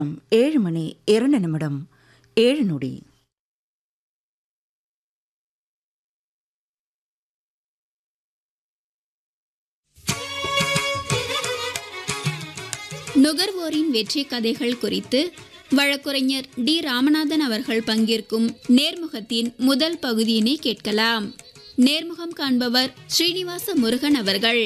ஏழு மணி இரண்டு நிமிடம் ஏழு நொடி நுகர்வோரின் வெற்றி கதைகள் குறித்து வழக்குரைஞர் டி ராமநாதன் அவர்கள் பங்கேற்கும் நேர்முகத்தின் முதல் பகுதியினை கேட்கலாம் நேர்முகம் காண்பவர் ஸ்ரீனிவாச முருகன் அவர்கள்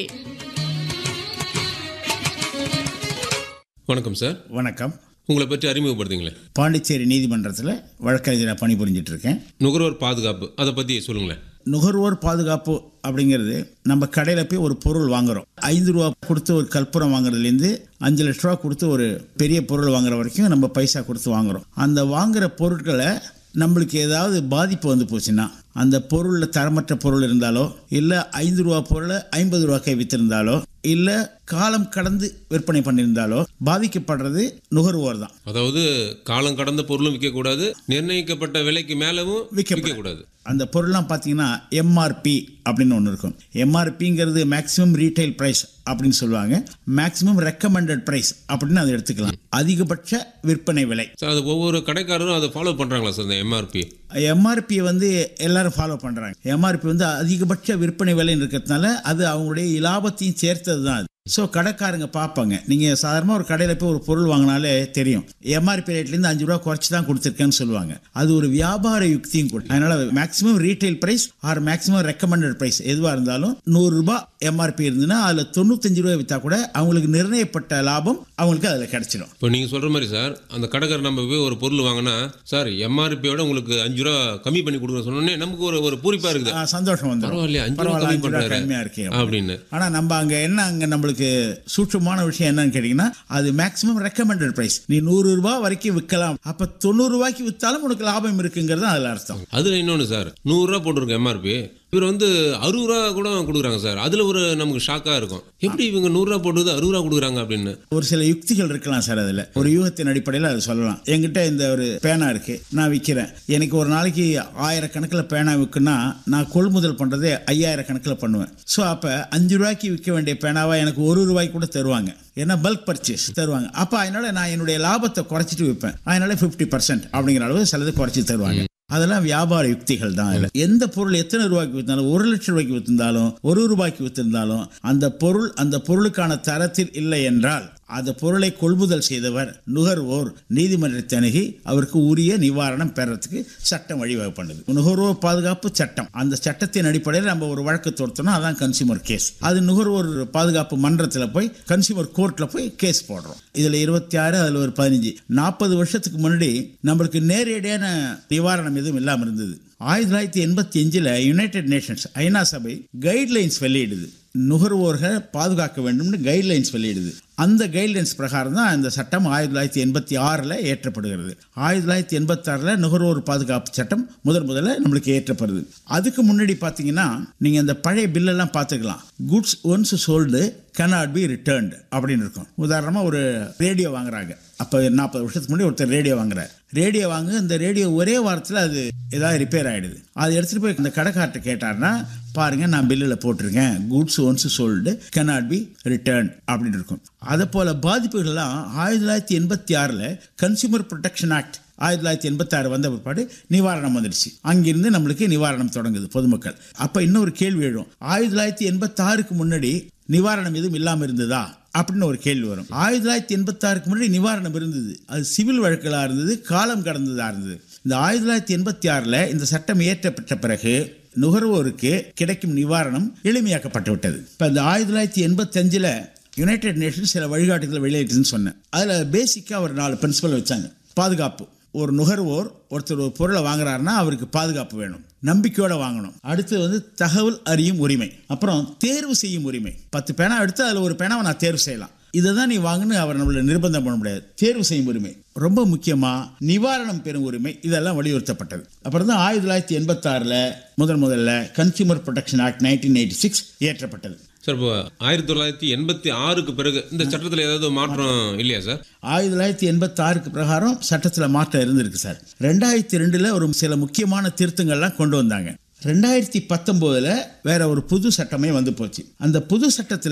வணக்கம் சார் வணக்கம் உங்களை பற்றி அறிமுகப்படுத்துங்களேன் பாண்டிச்சேரி நீதிமன்றத்தில் வழக்கறிஞராக பணிபுரிஞ்சிட்டு இருக்கேன் நுகர்வோர் பாதுகாப்பு அதை பற்றி சொல்லுங்களேன் நுகர்வோர் பாதுகாப்பு அப்படிங்கிறது நம்ம கடையில் போய் ஒரு பொருள் வாங்குறோம் ஐந்து ரூபா கொடுத்து ஒரு கற்பூரம் வாங்குறதுலேருந்து அஞ்சு லட்ச ரூபா கொடுத்து ஒரு பெரிய பொருள் வாங்குற வரைக்கும் நம்ம பைசா கொடுத்து வாங்குறோம் அந்த வாங்குற பொருட்களை நம்மளுக்கு ஏதாவது பாதிப்பு வந்து போச்சுன்னா அந்த பொருளில் தரமற்ற பொருள் இருந்தாலோ இல்லை ஐந்து ரூபா பொருளை ஐம்பது ரூபாய்க்கு வித்திருந்தாலோ இல்லை காலம் கடந்து விற்பனை பண்ணியிருந்தாலோ பாதிக்கப்படுறது நுகர்வோர் தான் அதாவது காலம் கடந்த பொருளும் விற்கக்கூடாது நிர்ணயிக்கப்பட்ட விலைக்கு மேலவும் விற்கப்படாது. விற்கக்கூடாது அந்த பொருள்லாம் பார்த்தீங்கன்னா எம்ஆர்பி அப்படின்னு ஒன்று இருக்கும் எம்ஆர்பிங்கிறது மேக்ஸிமம் ரீட்டைல் ப்ரைஸ் அப்படின்னு சொல்லுவாங்க மேக்ஸிமம் ரெக்கமெண்டட் ப்ரைஸ் அப்படின்னு அதை எடுத்துக்கலாம் அதிகபட்ச விற்பனை விலை சார் அது ஒவ்வொரு கடைக்காரரும் அதை ஃபாலோ பண்ணுறாங்களா சார் இந்த எம்ஆர்பி எம்ஆர்பியை வந்து எல்லாரும் ஃபாலோ பண்ணுறாங்க எம்ஆர்பி வந்து அதிகபட்ச விற்பனை விலைன்னு இருக்கிறதுனால அது அவங்களுடைய லாபத்தையும் சேர்த்தது தான் அது ஸோ கடைக்காரங்க பார்ப்பாங்க நீங்கள் சாதாரணமாக ஒரு கடையில் போய் ஒரு பொருள் வாங்கினாலே தெரியும் எம்ஆர்பி ரேட்லேருந்து அஞ்சு ரூபா குறைச்சி தான் கொடுத்துருக்கேன்னு சொல்லுவாங்க அது ஒரு வியாபார யுக்தியும் கூட அதனால் maximum retail price or maximum recommended price எதுவாக இருந்தாலும் நூறு ரூபாய் எம்ஆர்பி இருந்ததுன்னா அதில் தொண்ணூத்தஞ்சு ரூபாய் விற்றா கூட அவங்களுக்கு நிர்ணயப்பட்ட லாபம் அவங்களுக்கு அதில் கிடைச்சிடும் இப்போ நீங்கள் சொல்கிற மாதிரி சார் அந்த கடைக்காரர் நம்ம போய் ஒரு பொருள் வாங்கினா சார் எம்ஆர்பியோட உங்களுக்கு அஞ்சு ரூபா கம்மி பண்ணி கொடுக்குற சொன்னோன்னே நமக்கு ஒரு ஒரு பூரிப்பாக இருக்குது ஆ, சந்தோஷம் வந்துடும் பரவாயில்லையே, அஞ்சு ரூபா கம்மி பண்றாரு. கம்மியாக இருக்கே அப்படின்னு ஆனா நம்ம அங்க என்ன அங்க நம்மளுக்கு சூட்சமான விஷயம் என்னன்னு கேட்டீங்கன்னா அது மேக்ஸிமம் ரெக்கமெண்டட் பிரைஸ் நீ நூறு ரூபாய் வரைக்கும் விற்கலாம் அப்ப தொண்ணூறு ரூபாய்க்கு வித்தாலும் உனக்கு லாபம் இருக்குங்கிறது அதுல அர்த்தம் அதில் இன்னொன்று சார் நூறுரூவா போட்டிருக்கோம் எம்ஆர்பி இவர் வந்து அறுபது ரூபா கூட கொடுக்குறாங்க சார் அதில் ஒரு நமக்கு ஷாக்காக இருக்கும் எப்படி இவங்க நூறுரூவா போட்டது அறுபது ரூபா கொடுக்குறாங்க அப்படின்னு ஒரு சில யுக்திகள் இருக்கலாம் சார் அதுல ஒரு யூகத்தின் அடிப்படையில் அது சொல்லலாம் என்கிட்ட இந்த ஒரு பேனா இருக்கு நான் விற்கிறேன் எனக்கு ஒரு நாளைக்கு ஆயிரக்கணக்கில் பேனா விற்குன்னா நான் கொள்முதல் பண்றதே ஐயாயிரக்கணக்கில் பண்ணுவேன் ஸோ அப்போ அஞ்சு ரூபாய்க்கு விற்க வேண்டிய பேனாவை எனக்கு ஒரு ரூபாய்க்கு கூட தருவாங்க ஏன்னா பல்க் பர்ச்சேஸ் தருவாங்க அப்போ அதனால நான் என்னுடைய லாபத்தை குறைச்சிட்டு விற்பேன் அதனால ஃபிஃப்டி பர்சன்ட் அப்படிங்கிற அளவு சிலது குறைச்சி தருவாங்க அதெல்லாம் வியாபார யுக்திகள் தான் அதில் எந்த பொருள் எத்தனை ரூபாய்க்கு விற்றாலும் ஒரு லட்சம் ரூபாய்க்கு வித்திருந்தாலும் ஒரு ரூபாய்க்கு வித்திருந்தாலும் அந்த பொருள் அந்த பொருளுக்கான தரத்தில் இல்லை என்றால் அந்த பொருளை கொள்முதல் செய்தவர் நுகர்வோர் நீதிமன்றத்தை அணுகி அவருக்கு உரிய நிவாரணம் பெறறதுக்கு சட்டம் வழிவகை பண்ணுது நுகர்வோர் பாதுகாப்பு சட்டம் அந்த சட்டத்தின் அடிப்படையில் நம்ம ஒரு வழக்கு தொடுத்தோம்னா அதான் கன்சியூமர் கேஸ் அது நுகர்வோர் பாதுகாப்பு மன்றத்தில் போய் கன்சியூமர் கோர்ட்டில் போய் கேஸ் போடுறோம் இதில் இருபத்தி ஆறு அதில் ஒரு பதினஞ்சு நாற்பது வருஷத்துக்கு முன்னாடி நம்மளுக்கு நேரடியான நிவாரணம் எதுவும் இல்லாமல் இருந்தது ஆயிரத்தி தொள்ளாயிரத்தி எண்பத்தி அஞ்சில் யுனைடெட் நேஷன்ஸ் ஐநா சபை கைட்லைன்ஸ் வெளியிடுது நுகர்வோர்கள் பாதுகாக்க வேண்டும்னு கைட்லைன்ஸ் வெளியிடுது அந்த கைட்லைன்ஸ் பிரகாரம் தான் இந்த சட்டம் ஆயிரத்தி தொள்ளாயிரத்தி எண்பத்தி ஆறில் ஏற்றப்படுகிறது ஆயிரத்தி தொள்ளாயிரத்தி எண்பத்தாறில் நுகர்வோர் பாதுகாப்பு சட்டம் முதல் முதல்ல நம்மளுக்கு ஏற்றப்படுது அதுக்கு முன்னாடி பார்த்தீங்கன்னா நீங்கள் இந்த பழைய பில்லெல்லாம் பார்த்துக்கலாம் goods once sold cannot be returned அப்படின்னு இருக்கும் உதாரணமாக ஒரு ரேடியோ வாங்குறாங்க அப்போ நாற்பது வருஷத்துக்கு முன்னாடி ஒருத்தர் ரேடியோ வாங்குறாரு ரேடியோ வாங்க இந்த ரேடியோ ஒரே வாரத்தில் அது ஏதாவது ரிப்பேர் ஆகிடுது அதை எடுத்துகிட்டு போய் இந்த கடைக்கார்ட்ட கேட்டார்னா பாருங்க நான் பில்லில் போட்டிருக்கேன் goods once sold cannot be return அப்படின்னு இருக்கும் அதை போல் பாதிப்புகள்லாம் ஆயிரத்தி தொள்ளாயிரத்தி எண்பத்தி ஆறில் கன்சியூமர் ப்ரொடெக்ஷன் ஆக்ட் ஆயிரத்தி தொள்ளாயிரத்தி எண்பத்தாறு வந்த பிற்பாடு நிவாரணம் வந்துடுச்சு அங்கிருந்து நம்மளுக்கு நிவாரணம் தொடங்குது பொதுமக்கள் அப்போ இன்னொரு கேள்வி எழும் ஆயிரத்தி தொள்ளாயிரத்தி எண்பத்தாறுக்கு முன்னாடி நிவாரணம் எதுவும் இல்லாமல் இருந்ததா அப்படின்னு ஒரு கேள்வி வரும் ஆயிரத்தி தொள்ளாயிரத்தி எண்பத்தாறுக்கு முன்னாடி நிவாரணம் இருந்தது அது சிவில் வழக்குகளாக இருந்தது காலம் கடந்ததாக இருந்தது இந்த ஆயிரத்தி தொள்ளாயிரத்தி எண்பத்தி ஆறில் இந்த சட்டம் இயற்றப்பட்ட பிறகு நுகர்வோருக்கு கிடைக்கும் நிவாரணம் எளிமையாக்கப்பட்டு விட்டது இப்போ இந்த ஆயிரத்தி தொள்ளாயிரத்தி எண்பத்தஞ்சில் யுனைடெட் நேஷன்ஸ் சில வழிகாட்டுதல் வெளியிட்டுன்னு சொன்னேன் அதில் பேசிக்காக ஒரு நாலு பிரின்சிபல் வச்சாங்க பாதுகாப்பு ஒரு நுகர்வோர் ஒருத்தர் ஒரு பொருளை வாங்குறாருன்னா அவருக்கு பாதுகாப்பு வேணும் நம்பிக்கையோட வாங்கணும் அடுத்து வந்து தகவல் அறியும் உரிமை அப்புறம் தேர்வு செய்யும் உரிமை பத்து பேனா எடுத்து அதில் ஒரு பேனாவை நான் தேர்வு செய்யலாம் இதை தான் நீ வாங்குன்னு அவர் நம்மள நிர்பந்தம் பண்ண முடியாது தேர்வு செய்யும் உரிமை ரொம்ப முக்கியமாக நிவாரணம் பெறும் உரிமை இதெல்லாம் வலியுறுத்தப்பட்டது அப்புறம் தான் ஆயிரத்தி தொள்ளாயிரத்தி எண்பத்தாறில் முதன் முதல்ல consumer protection act nineteen eighty six ஏற்றப்பட்டது சார் இப்போ ஆயிரத்தி தொள்ளாயிரத்தி எண்பத்தி ஆறுக்கு பிறகு இந்த சட்டத்தில் ஏதாவது மாற்றம் இல்லையா சார் ஆயிரத்தி தொள்ளாயிரத்தி எண்பத்தாறுக்கு பிரகாரம் சட்டத்தில் மாற்றம் இருந்திருக்கு சார் ரெண்டாயிரத்தி ரெண்டில் ஒரு சில முக்கியமான திருத்தங்கள்லாம் கொண்டு வந்தாங்க ரெண்டாயிரத்தி பத்தொம்போதில் வேற ஒரு புது சட்டமே வந்து போச்சு அந்த புது சட்டத்தில்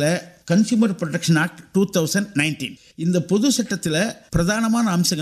consumer protection act two thousand nineteen இந்த பொது சட்டத்தில் பிரதானமான அம்சங்கள்